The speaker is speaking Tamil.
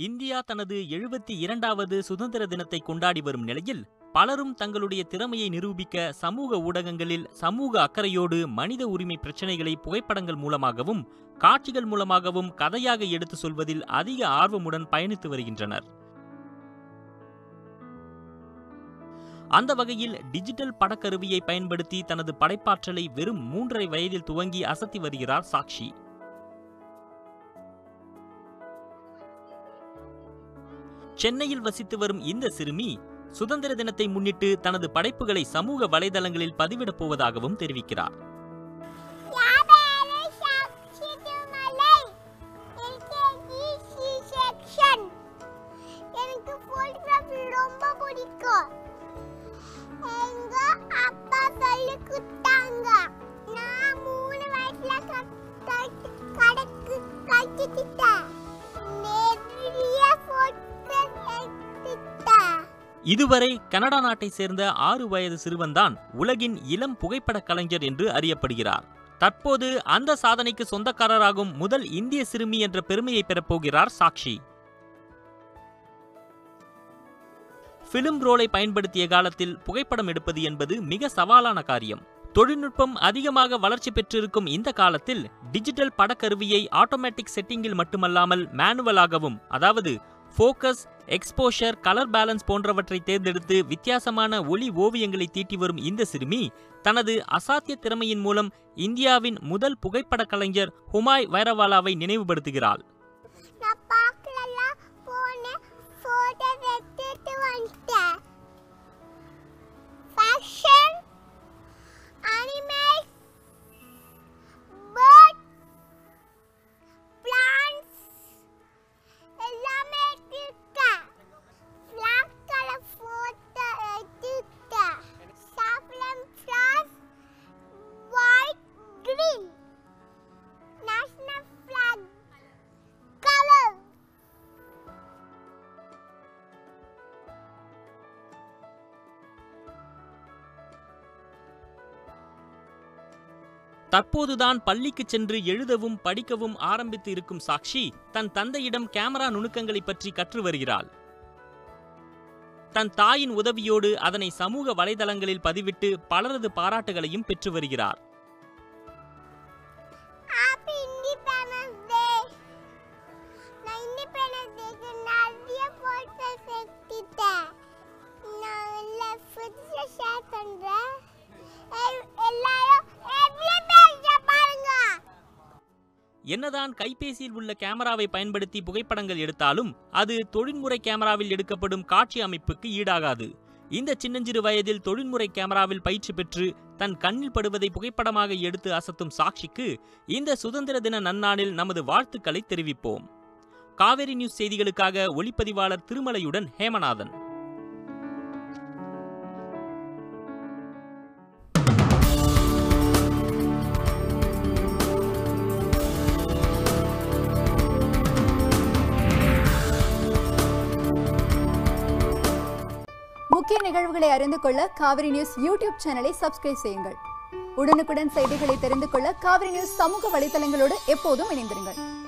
இந்தியா தனது எழுபத்தி இரண்டாவது சுதந்திர தினத்தை கொண்டாடி வரும் நிலையில் பலரும் தங்களுடைய திறமையை நிரூபிக்க சமூக ஊடகங்களில் சமூக அக்கறையோடு மனித உரிமை பிரச்சனைகளை புகைப்படங்கள் மூலமாகவும் காட்சிகள் மூலமாகவும் கதையாக எடுத்து சொல்வதில் அதிக ஆர்வமுடன் பயணித்து வருகின்றனர் அந்த வகையில் டிஜிட்டல் படக்கருவியை பயன்படுத்தி தனது படைப்பாற்றலை வெறும் மூன்றரை வயதில் துவங்கி அசத்தி வருகிறார் சாக்ஷி சென்னையில் வசித்து வரும் இந்த சிறுமி சுதந்திர தினத்தை முன்னிட்டு தனது படைப்புகளை சமூக வலைதளங்களில் பதிவிடப் போவதாகவும் தெரிவிக்கிறார் யாபேரு சாட்சிதுமலை எல்கேஜி சி செக்ஷன் எனக்கு போட்டோகிராஃபி ரொம்ப பிடிக்கும் எங்க அப்பா சொல்லி கொடுத்தாங்க நான் மூணு வயசுல கடைக்கு கட்டிக்கிட்டேன் நிறைய போட்டோ எடுத்துட்டேன் இதுவரை கனடா நாட்டை சேர்ந்த ஆறு வயது சிறுவன்தான் உலகின் இளம் புகைப்படக் கலைஞர் என்று அறியப்படுகிறார் தற்போது அந்த சாதனைக்கு சொந்தக்காரராகும் முதல் இந்திய சிறுமி என்ற பெருமையை பெறப்போகிறார் சாக்ஷி பிலிம் ரோலை பயன்படுத்திய காலத்தில் புகைப்படம் எடுப்பது என்பது மிக சவாலான காரியம் தொழில்நுட்பம் அதிகமாக வளர்ச்சி பெற்றிருக்கும் இந்த காலத்தில் டிஜிட்டல் படக்கருவியை ஆட்டோமேட்டிக் செட்டிங்கில் மட்டுமல்லாமல் மேனுவலாகவும் அதாவது ஃபோக்கஸ் எக்ஸ்போஷர் கலர் பேலன்ஸ் போன்றவற்றை தேர்ந்தெடுத்து வித்தியாசமான ஒளி ஓவியங்களை தீட்டி வரும் இந்த சிறுமி தனது அசாத்திய திறமையின் மூலம் இந்தியாவின் முதல் புகைப்பட கலைஞர் ஹுமாய் வைரவாலாவை நினைவுபடுத்துகிறாள் நான் பார்க்கலாம் போனேன் போட்டோ எடுத்துட்டு வந்துட்டேன் ஃபேஷன் அனிமல்ஸ் பேர்ட் பிளான்ட்ஸ் எல்லாமே எடுத்துட்டேன் ஃபிளாக் கலர் போட்டோ எடுத்துட்டேன் சாஃப்ரன் ஃபிளாஸ் white green national flag color. தற்போதுதான் பள்ளிக்கு சென்று எழுதவும் படிக்கவும் ஆரம்பித்து இருக்கும் சாக்ஷி தன் தந்தையிடம் கேமரா நுணுக்கங்களை பற்றி கற்று வருகிறாள் தன் தாயின் உதவியோடு அதனை சமூக வலைதளங்களில் பதிவிட்டு பலரது பாராட்டுகளையும் பெற்று வருகிறார் Happy Independence Day. நான் Independence Dayக்கு நிறைய photos எடுத்துட்டேன். நான் எல்லாம் photos share பண்றேன். எல்- எல்லாரும் every page அ பாருங்க என்னதான் கைபேசியில் உள்ள கேமராவை பயன்படுத்தி புகைப்படங்கள் எடுத்தாலும் அது தொழில்முறை கேமராவில் எடுக்கப்படும் காட்சி அமைப்புக்கு ஈடாகாது இந்த சின்னஞ்சிறு வயதில் தொழில்முறை கேமராவில் பயிற்சி பெற்று தன் கண்ணில் படுவதை புகைப்படமாக எடுத்து அசத்தும் சாக்ஷிக்கு இந்த சுதந்திர தின நன்னாளில் நமது வாழ்த்துக்களை தெரிவிப்போம் காவேரி நியூஸ் செய்திகளுக்காக ஒளிப்பதிவாளர் திருமலையுடன் ஹேமநாதன் முக்கிய நிகழ்வுகளை அறிந்து கொள்ள காவிரி நியூஸ் யூடியூப் சேனலை சப்ஸ்கிரைப் செய்யுங்கள் உடனுக்குடன் செய்திகளை தெரிந்து கொள்ள காவிரி நியூஸ் சமூக வலைதளங்களோடு எப்போதும் இணைந்திருங்கள்